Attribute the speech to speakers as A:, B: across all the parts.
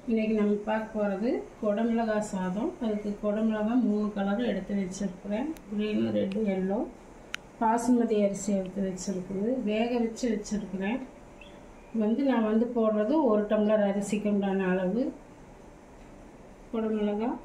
A: இன்றைக்கி நம்ம பார்க்க போகிறது குடமிளகாய் சாதம் அதுக்கு குடமிளகாய் மூணு கலர் எடுத்து வச்சுருக்குறேன் க்ரீனு ரெட்டு எல்லோ பாசுமதி அரிசி எடுத்து வச்சுருக்குது வேக வச்சு வச்சுருக்குறேன் வந்து நான் வந்து போடுறது ஒரு டம்ளர் அரிசிக்கு உண்டான அளவு குடமிளகாய்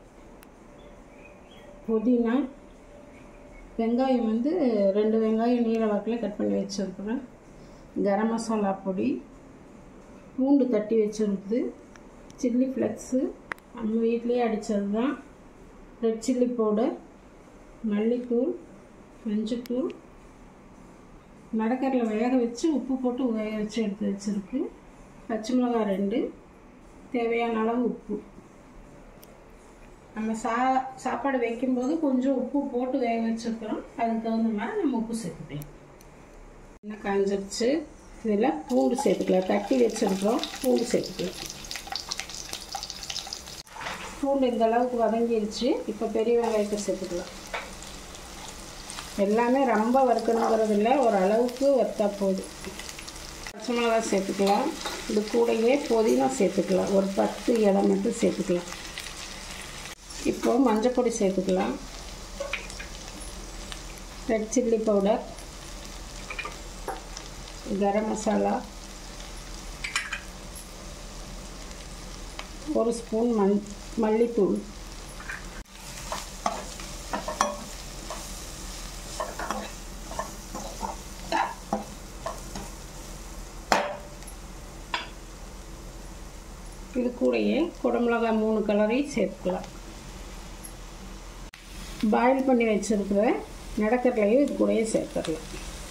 A: புதினா வெங்காயம் வந்து ரெண்டு வெங்காயம் நீல வாக்கில் கட் பண்ணி வச்சுருக்குறேன் கரம் மசாலா பொடி பூண்டு தட்டி வச்சுருக்குது சில்லி ஃப்ளெக்ஸு நம்ம வீட்லேயே அடித்தது தான் ரெட் சில்லி பவுடர் மல்லித்தூள் மஞ்சத்தூள் நடக்கரில் வேக வச்சு உப்பு போட்டு வேக வச்சு எடுத்து வச்சுருக்கு பச்சை மிளகாய் ரெண்டு தேவையான அளவு உப்பு நம்ம சா சாப்பாடு வைக்கும்போது கொஞ்சம் உப்பு போட்டு வேக வச்சுருக்கிறோம் அதுக்கு தகுந்த மாதிரி நம்ம உப்பு சேர்த்துக்கலாம் என்ன காஞ்சிருச்சு இதில் பூண்டு சேர்த்துக்கலாம் தட்டி வச்சுருக்கிறோம் பூண்டு சேர்த்துக்கலாம் பூண்டு இந்த அளவுக்கு வதங்கிருச்சு இப்போ பெரிய வெங்காயத்தை சேர்த்துக்கலாம் எல்லாமே ரொம்ப வறுக்கணுங்கிறது இல்லை ஒரு அளவுக்கு வறுத்தா போதும் பச்சை மிளகாய் சேர்த்துக்கலாம் இது கூடயே புதினா சேர்த்துக்கலாம் ஒரு பத்து இலை மட்டும் சேர்த்துக்கலாம் இப்போ மஞ்சள் பொடி சேர்த்துக்கலாம் red chilli powder garam masala ஒரு ஸ்பூன் மண் மல்லித்தூள் இது கூடயே குடமிளகாய் மூணு கலரையும் சேர்த்துக்கலாம் பாயில் பண்ணி வச்சுருக்கிற நடக்கடலையும் இது கூடயே சேர்த்துடலாம்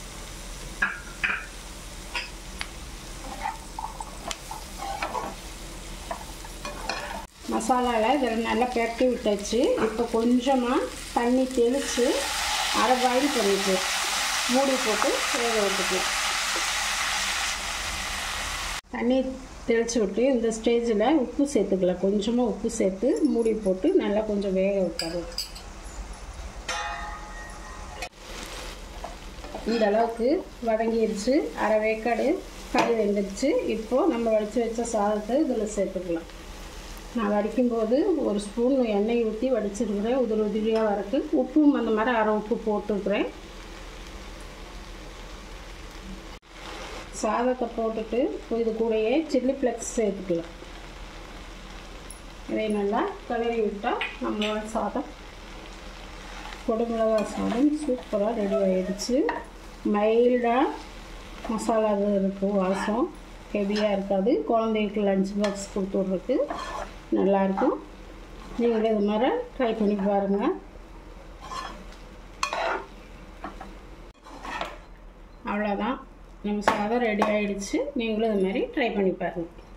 A: மசாலாவில் இதில் நல்லா பெரட்டி விட்டாச்சு இப்போ கொஞ்சமாக தண்ணி தெளித்து அரை பாயில் பண்ணிட்டு மூடி போட்டு வேக விட்டுக்கலாம் தண்ணி தெளித்து விட்டு இந்த ஸ்டேஜில் உப்பு சேர்த்துக்கலாம் கொஞ்சமாக உப்பு சேர்த்து மூடி போட்டு நல்லா கொஞ்சம் வேக விட்டாரு இந்த அளவுக்கு வதங்கிருச்சு அரை வேக்காடு கறி வெந்துடுச்சு இப்போது நம்ம வடித்து வச்ச சாதத்தை இதில் சேர்த்துக்கலாம் நான் வடிக்கும்போது ஒரு ஸ்பூன் எண்ணெய் ஊற்றி வடிச்சிருக்கிறேன் உதிரி உதிரியாக வரக்கு உப்பும் அந்த மாதிரி அரை உப்பு போட்டுருக்குறேன் சாதத்தை போட்டுட்டு இது கூடயே சில்லி ஃப்ளெக்ஸ் சேர்த்துக்கலாம் இதை நல்லா கிளறி விட்டால் நம்மளோட சாதம் கொடுமிளகாய் சாதம் சூப்பராக ரெடி ஆகிடுச்சு மைல்டாக மசாலா இருக்கும் வாசம் ஹெவியாக இருக்காது குழந்தைகளுக்கு லஞ்ச் பாக்ஸ் கொடுத்து விட்றதுக்கு நல்லாயிருக்கும் நீங்களும் இது மாதிரி ட்ரை பண்ணி பாருங்கள் அவ்வளோதான் நம்ம சாதம் ரெடி ஆகிடுச்சு நீங்களும் இது மாதிரி ட்ரை பண்ணி பாருங்கள்